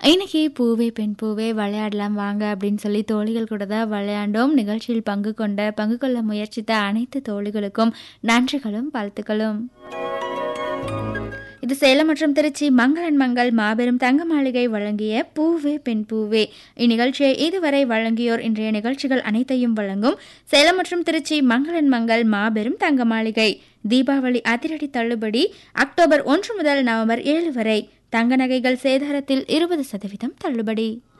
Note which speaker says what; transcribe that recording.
Speaker 1: இன்னைக்கு பூவே பெண் பூவே விளையாடலாம் வாங்க அப்படின்னு சொல்லி தோழிகள் கூட தான் விளையாண்டோம் நிகழ்ச்சியில் பங்கு கொண்ட பங்கு கொள்ள முயற்சித்த அனைத்து தோழிகளுக்கும் நன்றிகளும் வாழ்த்துக்களும் இது சேலம் மற்றும் திருச்சி மங்களன் மங்கள் மாபெரும் தங்க மாளிகை வழங்கிய பூவே பெண் பூவே இந்நிகழ்ச்சியை இதுவரை வழங்கியோர் இன்றைய நிகழ்ச்சிகள் அனைத்தையும் வழங்கும் சேலம் மற்றும் திருச்சி மங்களன் மங்கள் மாபெரும் தங்க மாளிகை தீபாவளி அதிரடி தள்ளுபடி அக்டோபர் ஒன்று முதல் நவம்பர் ஏழு வரை தங்க நகைகள் சேதாரத்தில் இருபது சதவீதம் தள்ளுபடி